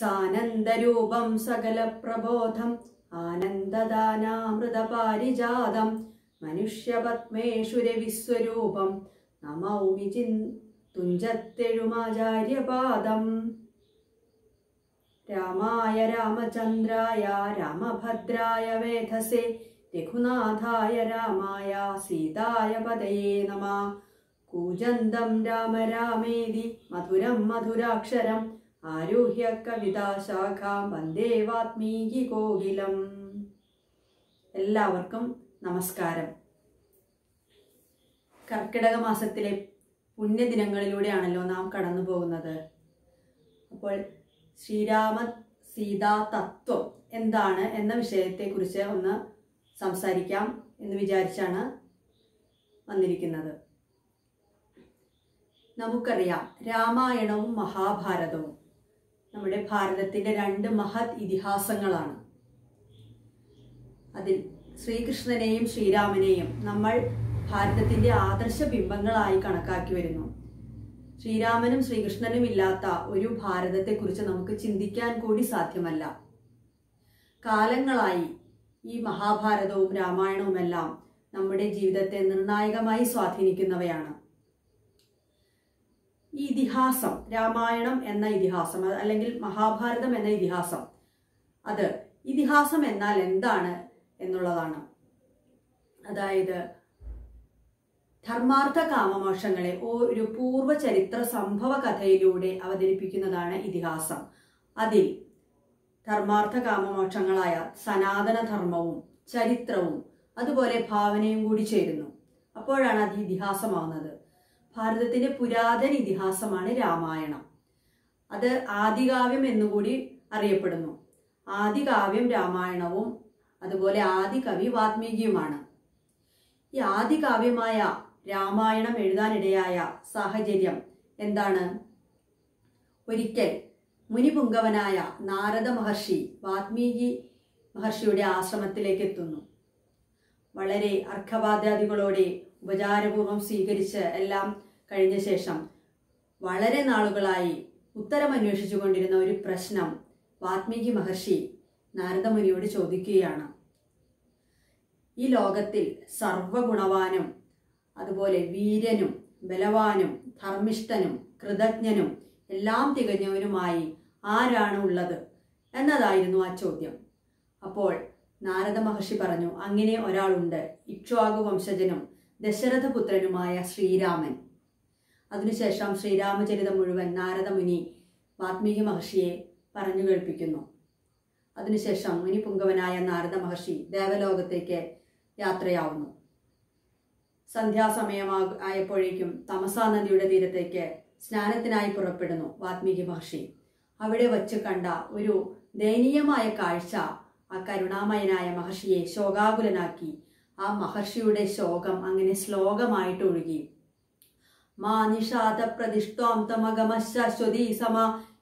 സാനന്ദരൂപം സകല പ്രബോധം ആനന്ദദാനാമൃതപാരിജാതം മനുഷ്യപത്മേഷുരവിസ്വരൂപം നമൗമി ചിൻ തുഞ്ചത്തെഴുമാചാര്യപാദം രാമായ രാമചന്ദ്രായ രാമഭദ്രായ വേധസേ രഘുനാഥായ രാമായ സീതായ പതയേ നമ കൂജന്തം രാമ രാമേതി മധുരം മധുരാക്ഷരം ആരുഹ്യ കവിതാശാഖാം വന്ദേ വാത്മീകി കോകിലം എല്ലാവർക്കും നമസ്കാരം കർക്കിടക മാസത്തിലെ പുണ്യദിനങ്ങളിലൂടെയാണല്ലോ നാം കടന്നു പോകുന്നത് അപ്പോൾ ശ്രീരാമ സീതാ തത്വം എന്താണ് എന്ന വിഷയത്തെക്കുറിച്ച് ഒന്ന് സംസാരിക്കാം എന്ന് വിചാരിച്ചാണ് വന്നിരിക്കുന്നത് നമുക്കറിയാം രാമായണവും മഹാഭാരതവും നമ്മുടെ ഭാരതത്തിന്റെ രണ്ട് മഹത് ഇതിഹാസങ്ങളാണ് അതിൽ ശ്രീകൃഷ്ണനെയും ശ്രീരാമനെയും നമ്മൾ ഭാരതത്തിന്റെ ആദർശ ബിംബങ്ങളായി കണക്കാക്കി വരുന്നു ശ്രീരാമനും ശ്രീകൃഷ്ണനും ഇല്ലാത്ത ഒരു ഭാരതത്തെക്കുറിച്ച് നമുക്ക് ചിന്തിക്കാൻ കൂടി സാധ്യമല്ല കാലങ്ങളായി ഈ മഹാഭാരതവും രാമായണവുമെല്ലാം നമ്മുടെ ജീവിതത്തെ നിർണായകമായി സ്വാധീനിക്കുന്നവയാണ് ഈ ഇതിഹാസം രാമായണം എന്ന ഇതിഹാസം അത് അല്ലെങ്കിൽ മഹാഭാരതം എന്ന ഇതിഹാസം അത് ഇതിഹാസം എന്നാൽ എന്താണ് എന്നുള്ളതാണ് അതായത് ധർമാർത്ഥ കാമമോക്ഷങ്ങളെ ഒരു പൂർവ്വ ചരിത്ര സംഭവ കഥയിലൂടെ അവതരിപ്പിക്കുന്നതാണ് ഇതിഹാസം അതിൽ ധർമാർത്ഥ കാമമോക്ഷങ്ങളായ സനാതന ധർമ്മവും ചരിത്രവും അതുപോലെ ഭാവനയും കൂടി ചേരുന്നു അപ്പോഴാണ് അത് ഇതിഹാസമാവുന്നത് ഭാരതത്തിന്റെ പുരാതന ഇതിഹാസമാണ് രാമായണം അത് ആദികാവ്യം എന്നുകൂടി അറിയപ്പെടുന്നു ആദികാവ്യം രാമായണവും അതുപോലെ ആദികവി വാത്മീകിയുമാണ് ഈ ആദികാവ്യമായ രാമായണം എഴുതാനിടയായ സാഹചര്യം എന്താണ് ഒരിക്കൽ മുനിപുങ്കവനായ നാരദ മഹർഷി വാത്മീകി മഹർഷിയുടെ ആശ്രമത്തിലേക്ക് എത്തുന്നു വളരെ അർഘവാദ്യാദികളോടെ ഉപചാരപൂർവം സ്വീകരിച്ച് എല്ലാം കഴിഞ്ഞ ശേഷം വളരെ നാളുകളായി ഉത്തരമന്വേഷിച്ചു കൊണ്ടിരുന്ന ഒരു പ്രശ്നം വാത്മീകി മഹർഷി നാരദമുനിയോട് ചോദിക്കുകയാണ് ഈ ലോകത്തിൽ സർവഗുണവാനും അതുപോലെ വീര്യനും ബലവാനും ധർമ്മിഷ്ഠനും കൃതജ്ഞനും എല്ലാം തികഞ്ഞവനുമായി ആരാണ് ഉള്ളത് എന്നതായിരുന്നു ആ ചോദ്യം അപ്പോൾ നാരദ മഹർഷി പറഞ്ഞു അങ്ങനെ ഒരാളുണ്ട് ഇക്ഷ്വാകു വംശജനും ദശരഥപുത്രനുമായ ശ്രീരാമൻ അതിനുശേഷം ശ്രീരാമചരിതം മുഴുവൻ നാരദമുനി വാത്മീകി മഹർഷിയെ പറഞ്ഞു കേൾപ്പിക്കുന്നു അതിനുശേഷം മുനിപുങ്കവനായ നാരദ മഹർഷി ദേവലോകത്തേക്ക് യാത്രയാവുന്നു സന്ധ്യാസമയമാ ആയപ്പോഴേക്കും തമസാ നദിയുടെ തീരത്തേക്ക് സ്നാനത്തിനായി പുറപ്പെടുന്നു വാത്മീകി മഹർഷി അവിടെ വച്ച് കണ്ട ഒരു ദയനീയമായ കാഴ്ച ആ കരുണാമയനായ മഹർഷിയെ ശോകാകുലനാക്കി ആ മഹർഷിയുടെ ശോകം അങ്ങനെ ശ്ലോകമായിട്ട് ഒഴുകി മാ നിഷാദ പ്രതിഷ്ഠോം തമഗമശ്വതി സമ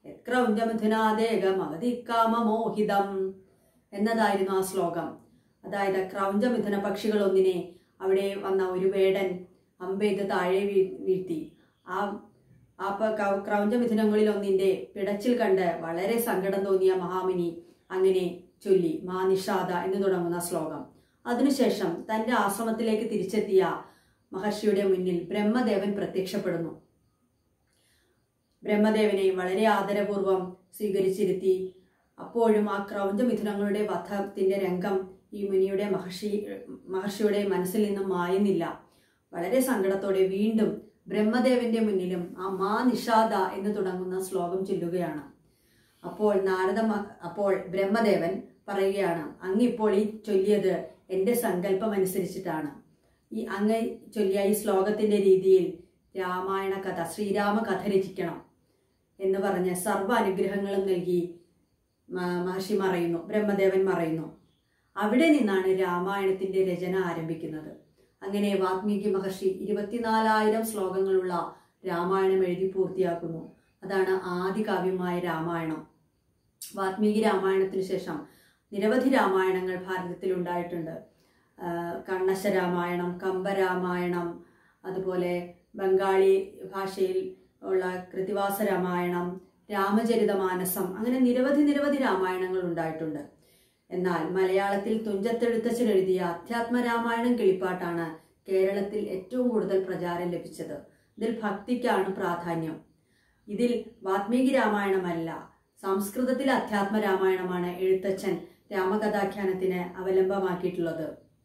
ക്രൗഞ്ചമിഥുനാദേകമവതിക്കാമമോഹിതം എന്നതായിരുന്നു ആ ശ്ലോകം അതായത് ക്രൗഞ്ചമിഥുന പക്ഷികൾ ഒന്നിനെ അവിടെ വന്ന ഒരു വേടൻ അമ്പെയ്ത് താഴെ വീ വീഴ്ത്തി ആ ആ ക്രൗഞ്ചമിഥുനങ്ങളിൽ ഒന്നിന്റെ പിടച്ചിൽ കണ്ട് വളരെ സങ്കടം തോന്നിയ മഹാമുനി അങ്ങനെ ചൊല്ലി മാ നിഷാദ എന്ന് തുടങ്ങുന്ന ശ്ലോകം അതിനുശേഷം തന്റെ ആശ്രമത്തിലേക്ക് തിരിച്ചെത്തിയ മഹർഷിയുടെ മുന്നിൽ ബ്രഹ്മദേവൻ പ്രത്യക്ഷപ്പെടുന്നു ബ്രഹ്മദേവനെ വളരെ ആദരപൂർവം സ്വീകരിച്ചിരുത്തി അപ്പോഴും ആ ക്രൗഞ്ചമിഥുനങ്ങളുടെ വധത്തിന്റെ രംഗം ഈ മുനിയുടെ മഹർഷി മഹർഷിയുടെ മനസ്സിൽ നിന്നും മായുന്നില്ല വളരെ സങ്കടത്തോടെ വീണ്ടും ബ്രഹ്മദേവന്റെ മുന്നിലും ആ മാ നിഷാദ എന്ന് തുടങ്ങുന്ന ശ്ലോകം ചൊല്ലുകയാണ് അപ്പോൾ നാരദ അപ്പോൾ ബ്രഹ്മദേവൻ പറയുകയാണ് അങ്ങിപ്പോൾ ഈ ചൊല്ലിയത് എൻ്റെ സങ്കല്പം അനുസരിച്ചിട്ടാണ് ഈ അങ്ങ് ചൊല്ലിയ ഈ ശ്ലോകത്തിന്റെ രീതിയിൽ രാമായണ കഥ ശ്രീരാമ കഥ രചിക്കണം എന്ന് പറഞ്ഞ് സർവ്വ അനുഗ്രഹങ്ങളും നൽകി മഹർഷി മറയുന്നു ബ്രഹ്മദേവൻ മറയുന്നു അവിടെ നിന്നാണ് രാമായണത്തിന്റെ രചന ആരംഭിക്കുന്നത് അങ്ങനെ വാത്മീകി മഹർഷി ഇരുപത്തിനാലായിരം ശ്ലോകങ്ങളുള്ള രാമായണം എഴുതി പൂർത്തിയാക്കുന്നു അതാണ് ആദ്യ കാവ്യമായ രാമായണം വാത്മീകി രാമായണത്തിന് ശേഷം നിരവധി രാമായണങ്ങൾ ഭാരതത്തിൽ ഉണ്ടായിട്ടുണ്ട് കണ്ണശ രാമായണം കമ്പരാമായണം അതുപോലെ ബംഗാളി ഭാഷയിൽ ഉള്ള കൃതിവാസ രാമായണം രാമചരിതമാനസം അങ്ങനെ നിരവധി നിരവധി രാമായണങ്ങൾ ഉണ്ടായിട്ടുണ്ട് എന്നാൽ മലയാളത്തിൽ തുഞ്ചത്തെഴുത്തച്ഛൻ എഴുതിയ അധ്യാത്മ രാമായണം കിളിപ്പാട്ടാണ് കേരളത്തിൽ ഏറ്റവും കൂടുതൽ പ്രചാരം ലഭിച്ചത് ഇതിൽ ഭക്തിക്കാണ് പ്രാധാന്യം ഇതിൽ വാത്മീകി രാമായണമല്ല സംസ്കൃതത്തിൽ അധ്യാത്മ രാമായണമാണ് എഴുത്തച്ഛൻ രാമകഥാഖ്യാനത്തിന് അവലംബമാക്കിയിട്ടുള്ളത്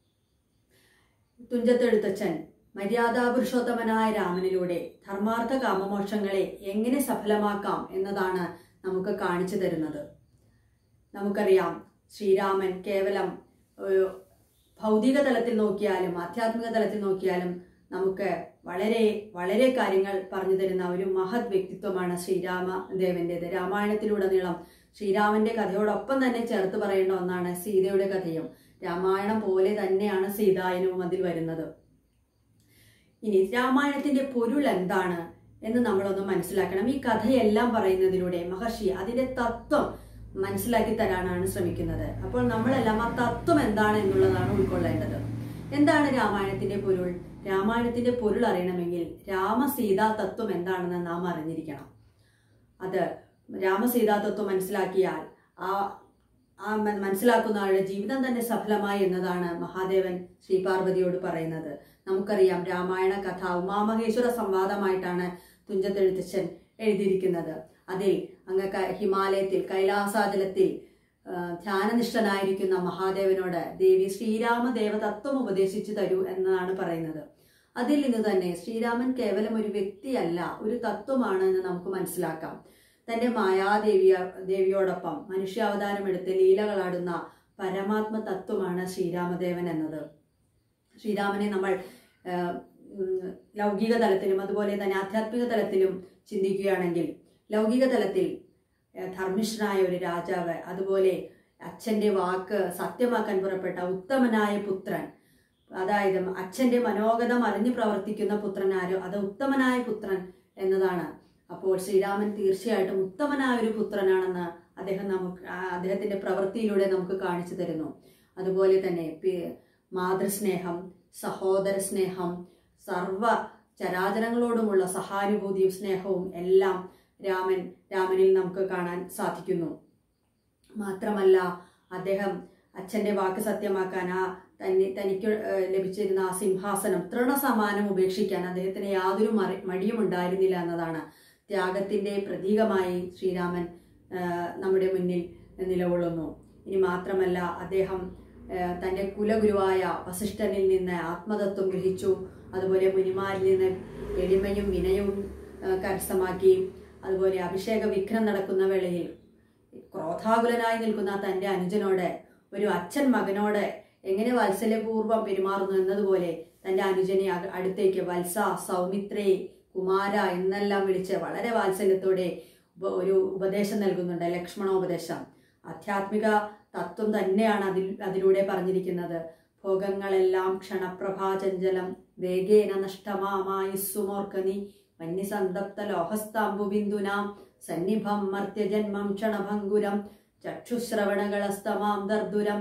തുഞ്ചത്തെഴുത്തച്ഛൻ മര്യാദാപുരുഷോത്തമനായ രാമനിലൂടെ ധർമാർത്ഥ കാമമോക്ഷങ്ങളെ എങ്ങനെ സഫലമാക്കാം എന്നതാണ് നമുക്ക് കാണിച്ചു തരുന്നത് നമുക്കറിയാം ശ്രീരാമൻ കേവലം ഒരു ഭൗതിക തലത്തിൽ നോക്കിയാലും ആധ്യാത്മിക തലത്തിൽ നോക്കിയാലും നമുക്ക് വളരെ വളരെ കാര്യങ്ങൾ പറഞ്ഞു തരുന്ന ഒരു മഹത് വ്യക്തിത്വമാണ് ശ്രീരാമദേവൻ്റെത് രാമായണത്തിലുടനീളം ശ്രീരാമന്റെ കഥയോടൊപ്പം തന്നെ ചേർത്ത് പറയേണ്ട ഒന്നാണ് സീതയുടെ കഥയും രാമായണം പോലെ തന്നെയാണ് സീതായനവും അതിൽ വരുന്നത് ഇനി രാമായണത്തിന്റെ പൊരുൾ എന്താണ് എന്ന് നമ്മളൊന്ന് മനസ്സിലാക്കണം ഈ കഥയെല്ലാം പറയുന്നതിലൂടെ മഹർഷി അതിന്റെ തത്വം മനസ്സിലാക്കി തരാനാണ് ശ്രമിക്കുന്നത് അപ്പോൾ നമ്മളെല്ലാം ആ തത്വം എന്താണ് എന്നുള്ളതാണ് ഉൾക്കൊള്ളേണ്ടത് എന്താണ് രാമായണത്തിന്റെ പൊരുൾ രാമായണത്തിന്റെ പൊരുൾ അറിയണമെങ്കിൽ രാമസീതാ തത്വം എന്താണെന്ന് നാം അറിഞ്ഞിരിക്കണം അത് രാമസീതാ തത്വം മനസ്സിലാക്കിയാൽ ആ ആ മ- മനസ്സിലാക്കുന്ന ആളുടെ ജീവിതം തന്നെ സഫലമായി എന്നതാണ് മഹാദേവൻ ശ്രീ പാർവതിയോട് പറയുന്നത് നമുക്കറിയാം രാമായണ കഥ ഉമാമഹേശ്വര സംവാദമായിട്ടാണ് തുഞ്ചത്തെഴുത്തച്ഛൻ എഴുതിയിരിക്കുന്നത് അതിൽ അങ്ങ് ക- ഹിമാലയത്തിൽ കൈലാസാചലത്തിൽ ആ, ധ്യാനനിഷ്ഠനായിരിക്കുന്ന മഹാദേവനോട് ദേവി ശ്രീരാമദേവ തത്വം ഉപദേശിച്ചു തരൂ എന്നതാണ് പറയുന്നത് അതിൽ നിന്ന് തന്നെ ശ്രീരാമൻ കേവലം ഒരു വ്യക്തിയല്ല ഒരു തത്വമാണ് എന്ന് നമുക്ക് മനസ്സിലാക്കാം തന്റെ മായാദേവിയ ദേവിയോടൊപ്പം മനുഷ്യാവതാരമെടുത്ത് ലീലകളാടുന്ന പരമാത്മ തത്വമാണ് ശ്രീരാമദേവൻ എന്നത് ശ്രീരാമനെ നമ്മൾ ആ, ഉം, ലൗകിക തലത്തിലും അതുപോലെ തന്നെ ആധ്യാത്മിക തലത്തിലും ചിന്തിക്കുകയാണെങ്കിൽ ലൗകിക തലത്തിൽ ആ, ധർമ്മിഷ്ഠനായ ഒരു രാജാവ് അതുപോലെ അച്ഛന്റെ വാക്ക് സത്യമാക്കാൻ പുറപ്പെട്ട ഉത്തമനായ പുത്രൻ അതായത് അച്ഛന്റെ മനോഗതം അറിഞ്ഞു പ്രവർത്തിക്കുന്ന പുത്രൻ ആരോ അത് ഉത്തമനായ പുത്രൻ എന്നതാണ് അപ്പോൾ ശ്രീരാമൻ തീർച്ചയായിട്ടും ഉത്തമനായ ഒരു പുത്രനാണെന്ന് അദ്ദേഹം നമുക്ക് ആ, അദ്ദേഹത്തിന്റെ പ്രവൃത്തിയിലൂടെ നമുക്ക് കാണിച്ചു തരുന്നു അതുപോലെ തന്നെ പി- മാതൃസ്നേഹം സഹോദര സ്നേഹം സർവ ചരാചരങ്ങളോടുമുള്ള സഹാനുഭൂതിയും സ്നേഹവും എല്ലാം രാമൻ രാമനിൽ നമുക്ക് കാണാൻ സാധിക്കുന്നു മാത്രമല്ല അദ്ദേഹം അച്ഛന്റെ വാക്ക് സത്യമാക്കാൻ ആ തന്നെ തനിക്ക് ഏഹ്, ലഭിച്ചിരുന്ന ആ സിംഹാസനം തൃണസമാനം ഉപേക്ഷിക്കാൻ അദ്ദേഹത്തിന് യാതൊരു മറി മടിയും ഉണ്ടായിരുന്നില്ല എന്നതാണ് ത്യാഗത്തിന്റെ പ്രതീകമായി ശ്രീരാമൻ ഏഹ്, നമ്മുടെ മുന്നിൽ നിലകൊള്ളുന്നു ഇനി മാത്രമല്ല അദ്ദേഹം ഏഹ്, തന്റെ കുലഗുരുവായ വസിഷ്ഠനിൽ നിന്ന് ആത്മതത്വം ഗ്രഹിച്ചു അതുപോലെ മുനിമാരിൽ നിന്ന് എളിമയും വിനയവും ഏഹ്, കരസ്ഥമാക്കി അതുപോലെ അഭിഷേക വിഘ്നം നടക്കുന്ന വേളയിൽ ക്രോധാകുലനായി നിൽക്കുന്ന തന്റെ അനുജനോട് ഒരു അച്ഛൻ മകനോട് എങ്ങനെ വാത്സല്യപൂർവ്വം പെരുമാറുന്നു എന്നതുപോലെ തന്റെ അനുജനെ അക- അടുത്തേക്ക് വത്സ സൗമിത്രേ കുമാര എന്നെല്ലാം വിളിച്ച് വളരെ വാത്സല്യത്തോടെ ഉപ- ഒരു ഉപദേശം നൽകുന്നുണ്ട് ലക്ഷ്മണോപദേശം ആധ്യാത്മിക തത്വം തന്നെയാണ് അതിൽ അതിലൂടെ പറഞ്ഞിരിക്കുന്നത് ഭോഗങ്ങളെല്ലാം ക്ഷണപ്രഭാചഞ്ചലം വേഗേന നഷ്ടമാമായുസ്സുമോർക്കനി വന്യസന്തപ്ത ലോഹസ്താംബുബിന്ദുനാം സന്നിഭം മർത്യജന്മം ക്ഷണഭംഗുരം ചക്ഷുശ്രവണകളസ്തമാം ദർദുരം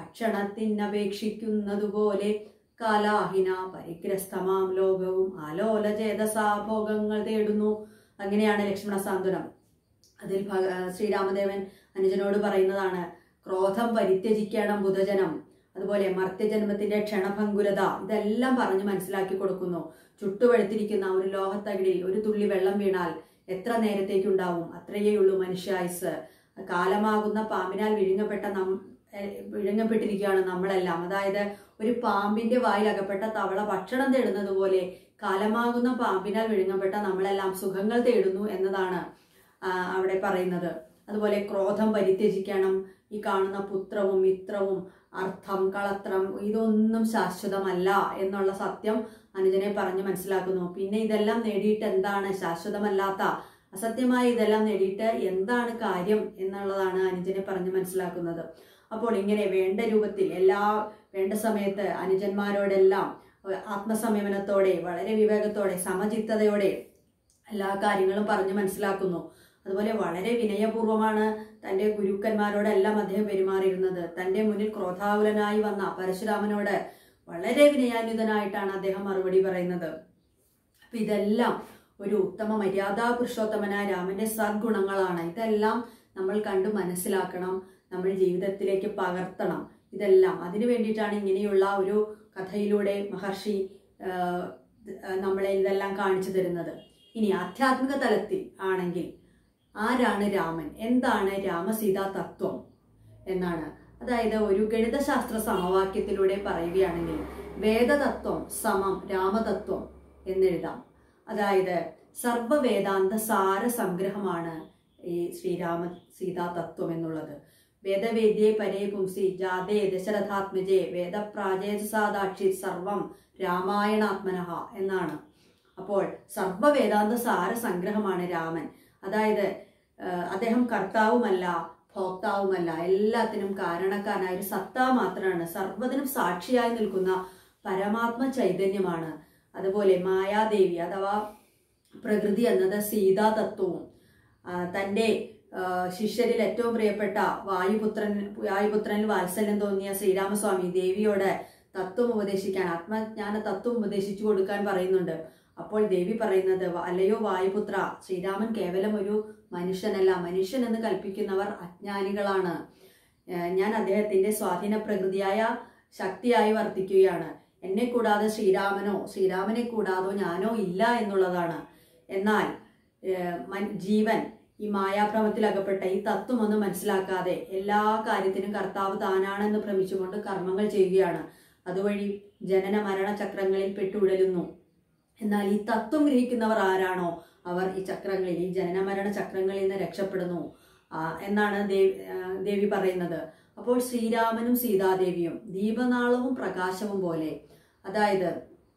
ഭക്ഷണത്തിനപേക്ഷിക്കുന്നതുപോലെ കാലാഹിന പരിഗ്രസ്തമാം ലോകവും ആലോലചേതസാ ഭോഗങ്ങൾ തേടുന്നു അങ്ങനെയാണ് ലക്ഷ്മണ സാന്ത്വനം അതിൽ ഭഗ- ശ്രീരാമദേവൻ അനുജനോട് പറയുന്നതാണ് ക്രോധം പരിത്യജിക്കണം ബുധജനം അതുപോലെ മർത്യജന്മത്തിന്റെ ക്ഷണഭങ്കുരത ഇതെല്ലാം പറഞ്ഞ് മനസ്സിലാക്കി കൊടുക്കുന്നു ചുട്ടുപഴുത്തിരിക്കുന്ന ഒരു ലോഹത്തകിടിൽ ഒരു തുള്ളി വെള്ളം വീണാൽ എത്ര നേരത്തേക്കുണ്ടാവും അത്രയേ ഉള്ളൂ മനുഷ്യായുസ് കാലമാകുന്ന പാമ്പിനാൽ വിഴുങ്ങപ്പെട്ട നം എ- വിഴുങ്ങപ്പെട്ടിരിക്കുകയാണ് നമ്മളെല്ലാം അതായത് ഒരു പാമ്പിന്റെ വായിൽ അകപ്പെട്ട തവള ഭക്ഷണം തേടുന്നത് പോലെ കാലമാകുന്ന പാമ്പിനാൽ വിഴുങ്ങപ്പെട്ട നമ്മളെല്ലാം സുഖങ്ങൾ തേടുന്നു എന്നതാണ് ആ, അവിടെ പറയുന്നത് അതുപോലെ ക്രോധം പരിത്യജിക്കണം ഈ കാണുന്ന പുത്രവും മിത്രവും അർത്ഥം കളത്രം ഇതൊന്നും ശാശ്വതമല്ല എന്നുള്ള സത്യം അനുജനെ പറഞ്ഞ് മനസ്സിലാക്കുന്നു പിന്നെ ഇതെല്ലാം നേടിയിട്ട് എന്താണ് ശാശ്വതമല്ലാത്ത അസത്യമായ ഇതെല്ലാം നേടിയിട്ട് എന്താണ് കാര്യം എന്നുള്ളതാണ് അനുജനെ പറഞ്ഞ് മനസ്സിലാക്കുന്നത് അപ്പോൾ ഇങ്ങനെ വേണ്ട രൂപത്തിൽ എല്ലാ വേണ്ട സമയത്ത് അനുജന്മാരോടെല്ലാം ഏഹ്, ആത്മസംയമനത്തോടെ വളരെ വിവേകത്തോടെ സമചിത്തതയോടെ എല്ലാ കാര്യങ്ങളും പറഞ്ഞ് മനസ്സിലാക്കുന്നു അതുപോലെ വളരെ വിനയപൂർവ്വമാണ് തന്റെ ഗുരുക്കന്മാരോടെല്ലാം അദ്ദേഹം പെരുമാറിയിരുന്നത് തന്റെ മുന്നിൽ ക്രോധാകുലനായി വന്ന പരശുരാമനോട് വളരെ വിനയാന്വിതനായിട്ടാണ് അദ്ദേഹം മറുപടി പറയുന്നത് അപ്പൊ ഇതെല്ലാം ഒരു ഉത്തമ മര്യാദാ പുരുഷോത്തമനായ രാമന്റെ സദ്ഗുണങ്ങളാണ് ഇതെല്ലാം നമ്മൾ കണ്ടു മനസ്സിലാക്കണം നമ്മൾ ജീവിതത്തിലേക്ക് പകർത്തണം ഇതെല്ലാം അതിനു വേണ്ടിയിട്ടാണ് ഇങ്ങനെയുള്ള ഒരു കഥയിലൂടെ മഹർഷി ആ, ആ, നമ്മളെ ഇതെല്ലാം കാണിച്ചു തരുന്നത് ഇനി ആധ്യാത്മിക തലത്തിൽ ആണെങ്കിൽ ആരാണ് രാമൻ എന്താണ് രാമസീതാ തത്വം എന്നാണ് അതായത് ഒരു ഗണിതശാസ്ത്ര സമവാക്യത്തിലൂടെ പറയുകയാണെങ്കിൽ വേദതത്വം സമം രാമതത്വം എന്നെഴുതാം അതായത് സർവവേദാന്ത സാര സംഗ്രഹമാണ് ഈ ശ്രീരാമ സീതാ തത്വം എന്നുള്ളത് വേദവേദ്യേ പരേ പുംസി ജാതേ ദശരഥാത്മജേ വേദപ്രാജേസാദാക്ഷി സർവം രാമായണാത്മനഹ എന്നാണ് അപ്പോൾ സർവവേദാന്ത സാര സംഗ്രഹമാണ് രാമൻ അതായത് ആ, അദ്ദേഹം കർത്താവുമല്ല ഭോക്താവുമല്ല എല്ലാത്തിനും കാരണക്കാരനായ ഒരു സത്ത മാത്രമാണ് സർവ്വതിനും സാക്ഷിയായി നിൽക്കുന്ന പരമാത്മ ചൈതന്യമാണ് അതുപോലെ മായാദേവി അഥവാ പ്രകൃതി എന്നത് സീതാ തത്വവും ആ, തൻ്റെ ആ, ശിഷ്യരിൽ ഏറ്റവും പ്രിയപ്പെട്ട വായുപുത്രൻ വായുപുത്രനിൽ വാത്സല്യം തോന്നിയ ശ്രീരാമസ്വാമി ദേവിയോട് തത്വം ഉപദേശിക്കാൻ ആത്മജ്ഞാന തത്വം ഉപദേശിച്ചു കൊടുക്കാൻ പറയുന്നുണ്ട് അപ്പോൾ ദേവി പറയുന്നത് "വ- അല്ലയോ വായുപുത്ര ശ്രീരാമൻ കേവലം ഒരു മനുഷ്യനല്ല മനുഷ്യൻ എന്ന് കൽപ്പിക്കുന്നവർ അജ്ഞാനികളാണ് ഏഹ് ഞാൻ അദ്ദേഹത്തിന്റെ സ്വാധീന പ്രകൃതിയായ ശക്തിയായി വർത്തിക്കുകയാണ് എന്നെ കൂടാതെ ശ്രീരാമനോ ശ്രീരാമനെ കൂടാതോ ഞാനോ ഇല്ല എന്നുള്ളതാണ് എന്നാൽ ഏഹ് മൻ- ജീവൻ ഈ മായാഭ്രമത്തിൽ അകപ്പെട്ട ഈ തത്വം ഒന്നും മനസ്സിലാക്കാതെ എല്ലാ കാര്യത്തിനും കർത്താവ് താനാണെന്ന് ഭ്രമിച്ചുകൊണ്ട് കർമ്മങ്ങൾ ചെയ്യുകയാണ് അതുവഴി ജനന മരണ ചക്രങ്ങളിൽ പെട്ടുഴലുന്നു എന്നാൽ ഈ തത്വം ഗ്രഹിക്കുന്നവർ ആരാണോ അവർ ഈ ചക്രങ്ങളിൽ ഈ ജനന മരണ ചക്രങ്ങളിൽ നിന്ന് രക്ഷപ്പെടുന്നു ആ, എന്നാണ് ദേവി ആ, ദേവി പറയുന്നത് അപ്പോൾ ശ്രീരാമനും സീതാദേവിയും ദീപനാളവും പ്രകാശവും പോലെ അതായത്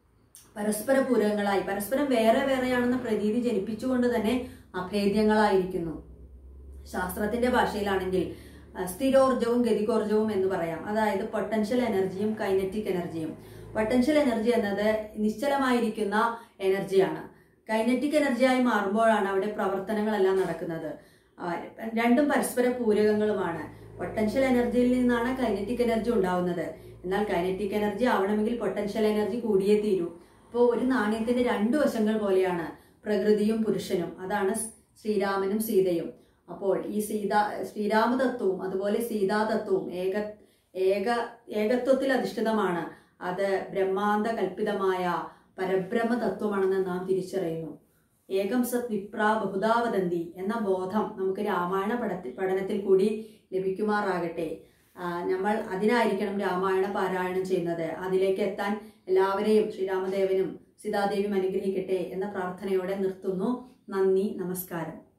പരസ്പര പൂരകങ്ങളായി പരസ്പരം വേറെ വേറെയാണെന്ന പ്രതീതി ജനിപ്പിച്ചുകൊണ്ട് തന്നെ അഭേദ്യങ്ങളായിരിക്കുന്നു ശാസ്ത്രത്തിന്റെ ഭാഷയിലാണെങ്കിൽ ആ, സ്ഥിരോർജവും ഗതികോർജവും എന്ന് പറയാം അതായത് പൊട്ടൻഷ്യൽ എനർജിയും കൈനറ്റിക് എനർജിയും പൊട്ടൻഷ്യൽ എനർജി എന്നത് നിശ്ചലമായിരിക്കുന്ന എനർജിയാണ് കൈനറ്റിക് എനർജിയായി മാറുമ്പോഴാണ് അവിടെ പ്രവർത്തനങ്ങളെല്ലാം നടക്കുന്നത് ആ, രണ്ടും പരസ്പര പൂരകങ്ങളുമാണ് പൊട്ടൻഷ്യൽ എനർജിയിൽ നിന്നാണ് കൈനറ്റിക് എനർജി ഉണ്ടാവുന്നത് എന്നാൽ കൈനറ്റിക് എനർജി ആവണമെങ്കിൽ പൊട്ടൻഷ്യൽ എനർജി കൂടിയേ തീരൂ അപ്പോൾ ഒരു നാണയത്തിന്റെ രണ്ടു വശങ്ങൾ പോലെയാണ് പ്രകൃതിയും പുരുഷനും അതാണ് ശ്രീരാമനും സീതയും അപ്പോൾ ഈ സീത ശ്രീരാമതത്വവും അതുപോലെ സീതാതത്വവും ഏക ഏക ഏകത്വത്തിൽ അധിഷ്ഠിതമാണ് അത് ബ്രഹ്മാന്ത കൽപ്പിതമായ പരബ്രഹ്മ തത്വമാണെന്ന് നാം തിരിച്ചറിയുന്നു ഏകം സത് വിപ്ര ബഹുതാവദന്തി എന്ന ബോധം നമുക്ക് രാമായണ പഠനത്തിൽ പഠനത്തിൽ കൂടി ലഭിക്കുമാറാകട്ടെ ആ, നമ്മൾ അതിനായിരിക്കണം രാമായണ പാരായണം ചെയ്യുന്നത് അതിലേക്ക് എത്താൻ എല്ലാവരെയും ശ്രീരാമദേവനും സീതാദേവിയും അനുഗ്രഹിക്കട്ടെ എന്ന പ്രാർത്ഥനയോടെ നിർത്തുന്നു നന്ദി നമസ്കാരം